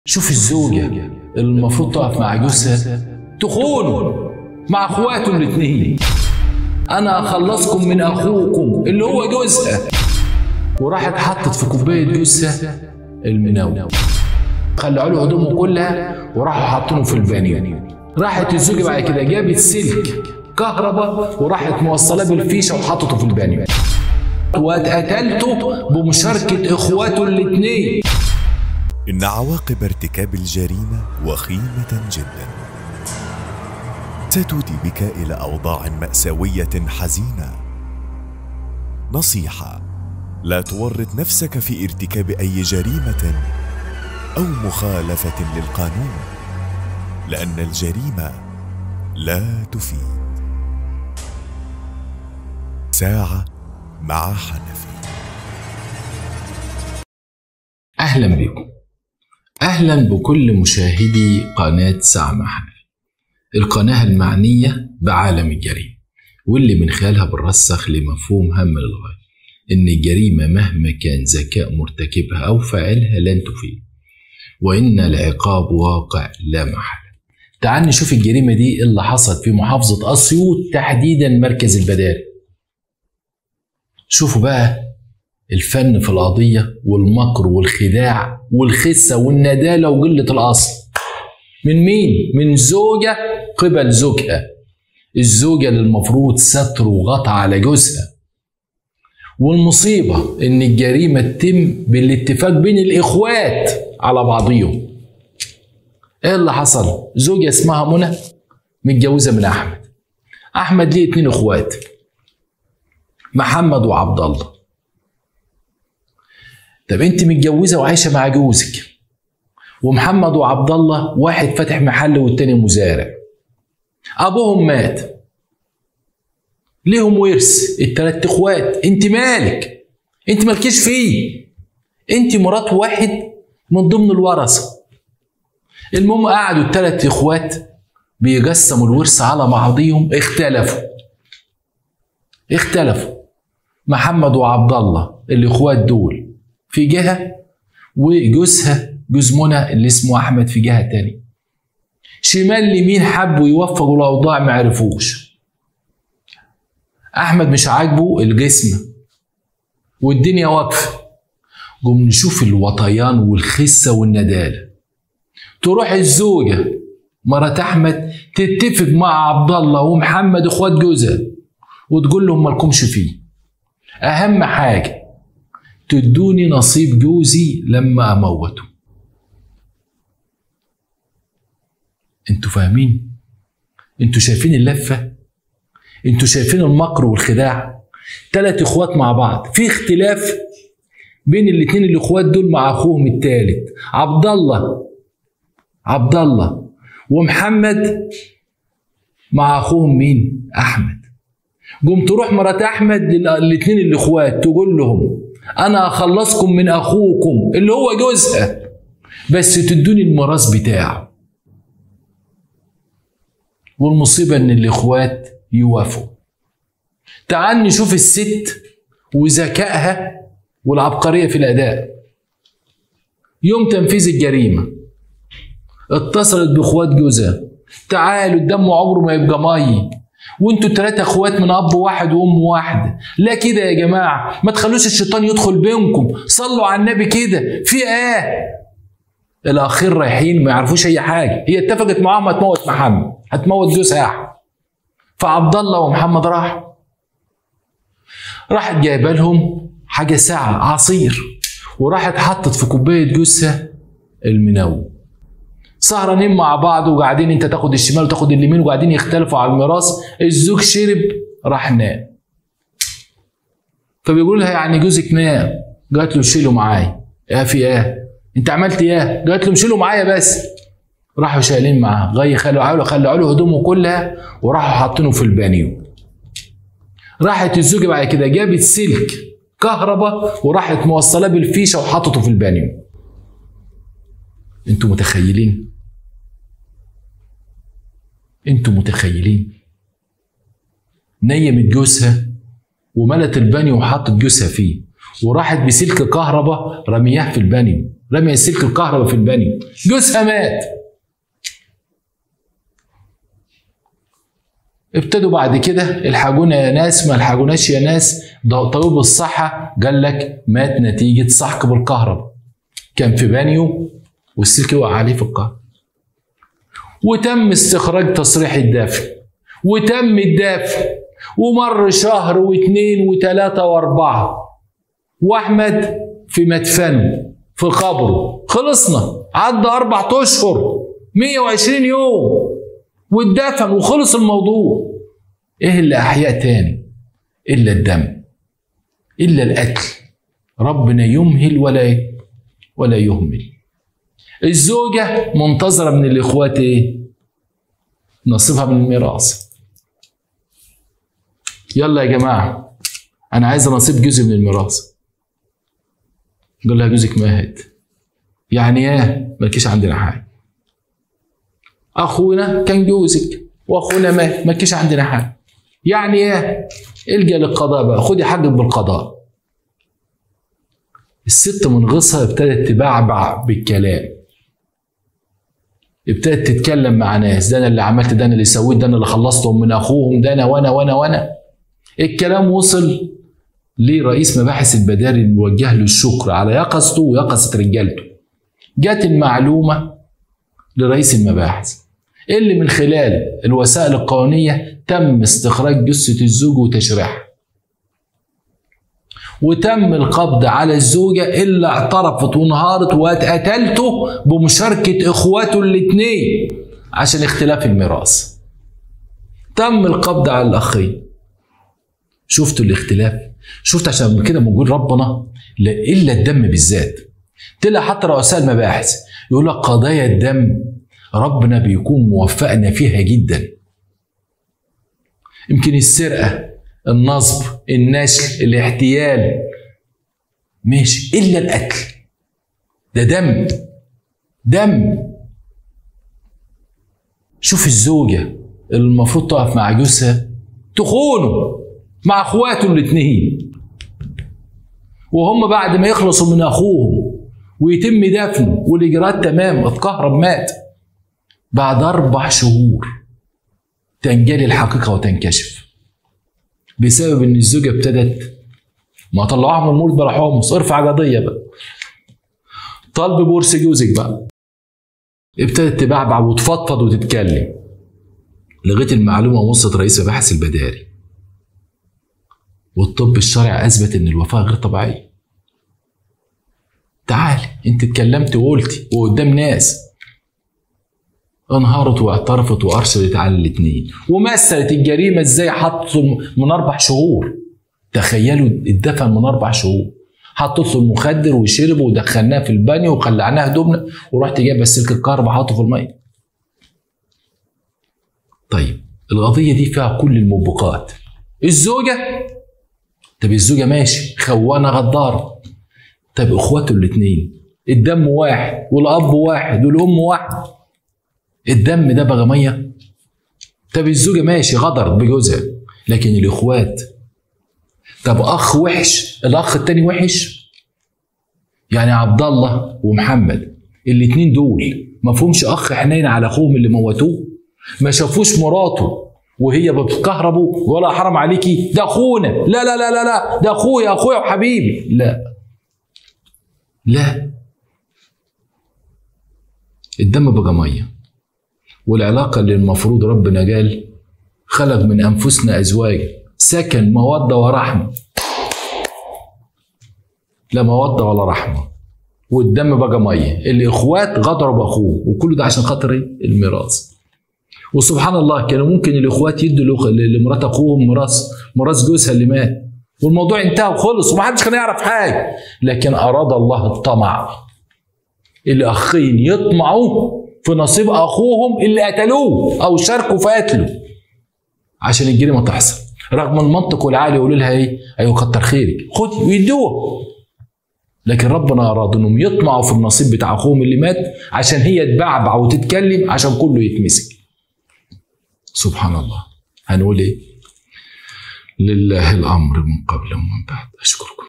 شوف الزوجة اللي المفروض تقف مع جوزها تخونه مع اخواته الاثنين انا اخلصكم من اخوكم اللي هو جوزها وراحت حطت في كوبايه جوزها المناوي خلعوا له هدومه كلها وراحوا حاطينه في البانيو راحت الزوجه بعد كده جابت سلك كهرباء وراحت موصلاه بالفيشه وحطته في البانيو واتقتلته بمشاركه اخواته الاثنين إن عواقب ارتكاب الجريمة وخيمة جدا ستودي بك إلى أوضاع مأساوية حزينة نصيحة لا تورط نفسك في ارتكاب أي جريمة أو مخالفة للقانون لأن الجريمة لا تفيد ساعة مع حنفي اهلا بكم اهلا بكل مشاهدي قناه ساعه مع حنفي القناه المعنيه بعالم الجريمه واللي من خلالها بنرسخ لمفهوم هم للغايه ان الجريمه مهما كان ذكاء مرتكبها او فاعلها لن تفيد وان العقاب واقع لا محاله تعال نشوف الجريمه دي اللي حصلت في محافظه اسيوط تحديدا مركز البداري شوفوا بقى الفن في القضية والمكر والخداع والخسة والندالة وقلة الأصل من مين؟ من زوجة قبل زوجها الزوجة اللي المفروض ستر وغطى على جوزها والمصيبة إن الجريمة تتم بالاتفاق بين الإخوات على بعضهم إيه اللي حصل؟ زوجة اسمها منى متجوزة من أحمد أحمد ليه اتنين إخوات محمد وعبد الله طب انت متجوزه وعايشه مع جوزك ومحمد وعبد الله واحد فاتح محل والتاني مزارع ابوهم مات ليهم ورث التلات اخوات انت مالك انت مالكيش فيه انت مرات واحد من ضمن الورثه المهم قعدوا التلات اخوات بيقسموا الورث على بعضهم اختلفوا اختلفوا محمد وعبد الله الاخوات دول في جهة وجوزها جوز منى اللي اسمه أحمد في جهة تانية شمال لمين حبوا يوفقوا الأوضاع ما عرفوش أحمد مش عاجبه الجسم والدنيا واقفة قوم نشوف الوطيان والخسة والندالة تروح الزوجة مرات أحمد تتفق مع عبد الله ومحمد إخوات جوزها وتقول لهم مالكمش فيه أهم حاجة تدوني نصيب جوزي لما اموته انتوا فاهمين انتوا شايفين اللفه انتوا شايفين المكر والخداع تلات اخوات مع بعض في اختلاف بين الاتنين الاخوات دول مع اخوهم التالت عبد الله عبد الله ومحمد مع اخوهم مين احمد قوم تروح مرات احمد للاتنين الاخوات تقول لهم انا اخلصكم من اخوكم اللي هو جوزها بس تدوني الميراث بتاعه والمصيبه ان الاخوات يوافقوا تعال نشوف الست وذكائها والعبقريه في الاداء يوم تنفيذ الجريمه اتصلت باخوات جوزها تعالوا الدم عمره ما يبقى مي وانتوا التلاتة اخوات من اب واحد وام واحده لا كده يا جماعه ما تخلوش الشيطان يدخل بينكم صلوا على النبي كده في ايه الاخير رايحين ما يعرفوش اي حاجه هي اتفقت معاهم هتموت محمد هتموت جوزها احمد فعبد الله ومحمد راح راحت جايبه لهم حاجه ساعه عصير وراحت حطت في كوبايه جوزها المنوم سهرانين مع بعض وقاعدين انت تاخد الشمال وتاخد اليمين وقاعدين يختلفوا على الميراث الزوج شرب راح نام فبيقول لها يعني جوزك نام قالت له شيله معايا يا في ايه انت عملت ايه قالت له شيله معايا بس راحوا شايلين معاه غي خلوا له خلوا له هدومه كلها وراحوا حاطينه في البانيو راحت الزوجه بعد كده جابت سلك كهرباء وراحت موصلاه بالفيشه وحطته في البانيو انتوا متخيلين انتوا متخيلين نيمت جوزها وملت البانيو وحطت جوزها فيه وراحت بسلك كهرباء رمياه في البانيو رمي سلك الكهرباء في البانيو جوزها مات ابتدوا بعد كده الحاجونا يا ناس ما الحاجوناش يا ناس ده طبيب الصحة قال لك مات نتيجة سحق بالكهرباء كان في بانيو والسلك وقع عليه في الكهرباء وتم استخراج تصريح الدفن وتم الدفن ومر شهر واثنين وثلاثة وأربعة وأحمد في مدفنه في قبره خلصنا عدى أربعة أشهر 120 يوم واتدفن وخلص الموضوع ايه اللي احياء تاني الا الدم الا القتل ربنا يمهل ولا ايه ولا يهمل الزوجة منتظرة من الإخوات إيه؟ نصيبها من الميراث. يلا يا جماعة أنا عايز نصيب جزء من الميراث. قال لها جوزك مات. يعني إيه؟ مالكيش عندنا حاجة. اخونا كان جوزك واخونا مات ما كيش عندنا حاجه يعني ايه الجا للقضاء بقى خدي حقك بالقضاء الست من غصها ابتدت تبعبع بالكلام ابتدت تتكلم مع ناس ده انا اللي عملت ده انا اللي سويت ده انا اللي خلصتهم من اخوهم ده انا وانا وانا وانا الكلام وصل لرئيس مباحث البداري الموجه له الشكر على يقظته ويقظه رجالته جت المعلومه لرئيس المباحث اللي من خلال الوسائل القانونية تم استخراج جثة الزوج وتشريحها وتم القبض على الزوجة اللي اعترفت وانهارت واتقتلته بمشاركة اخواته الاثنين عشان اختلاف الميراث تم القبض على الاخين شفتوا الاختلاف شفت عشان كده موجود ربنا لا الا الدم بالذات تلاقي حتى رؤساء المباحث يقول لك قضايا الدم ربنا بيكون موفقنا فيها جدا يمكن السرقه النصب النشل الاحتيال ماشي الا القتل ده دم دم شوف الزوجه اللي المفروض تقف مع جوزها تخونه مع اخواته الاثنين وهم بعد ما يخلصوا من اخوهم ويتم دفنه والاجراءات تمام اتكهرب مات بعد اربع شهور تنجلي الحقيقه وتنكشف بسبب ان الزوجه ابتدت ما طلعوها من المولد بلا حمص ارفع قضيه بقى طالب بورس جوزك بقى ابتدت تبعبع وتفضفض وتتكلم لغايه المعلومه وصلت رئيس مباحث البداري والطب الشرعي اثبت ان الوفاه غير طبيعيه تعالي انت اتكلمت وقلتي وقدام ناس انهارت واعترفت وارسلت على الاثنين ومثلت الجريمه ازاي حطوا من اربع شهور تخيلوا اتدفن من اربع شهور حطت له المخدر وشربه ودخلناه في البانيو وخلعناه هدومنا ورحت جايبه سلك الكهرباء حاطه في الميه. طيب القضيه دي فيها كل الموبقات. الزوجه طب الزوجه ماشي خوانه غداره. طب اخواته الاثنين الدم واحد والاب واحد والام واحد. الدم ده بقى ميه طب الزوجه ماشي غدرت بجوزها لكن الاخوات طب اخ وحش الاخ التاني وحش يعني عبد الله ومحمد الاتنين دول ما فهمش اخ حنين على اخوهم اللي موتوه ما شافوش مراته وهي بتكهربه ولا حرام عليكي ده اخونا لا لا لا لا لا ده اخويا اخويا وحبيبي لا لا الدم بقى ميه والعلاقه اللي المفروض ربنا قال خلق من انفسنا ازواجا سكن موده ورحمه لا موده ولا رحمه والدم بقى ميه الاخوات غدروا باخوه وكل ده عشان خاطر ايه الميراث وسبحان الله كانوا ممكن الاخوات يدوا لمرات اخوهم ميراث ميراث جوزها اللي مات والموضوع انتهى وخلص ومحدش كان يعرف حاجه لكن اراد الله الطمع الاخين يطمعوا في نصيب اخوهم اللي قتلوه او شاركوا في قتله عشان الجريمه تحصل رغم المنطق والعقل يقولوا لها ايه ايوه كتر خيرك خدي ويدوها لكن ربنا اراد انهم يطمعوا في النصيب بتاع اخوهم اللي مات عشان هي تبعبع وتتكلم عشان كله يتمسك سبحان الله هنقول ايه لله الامر من قبل ومن بعد اشكركم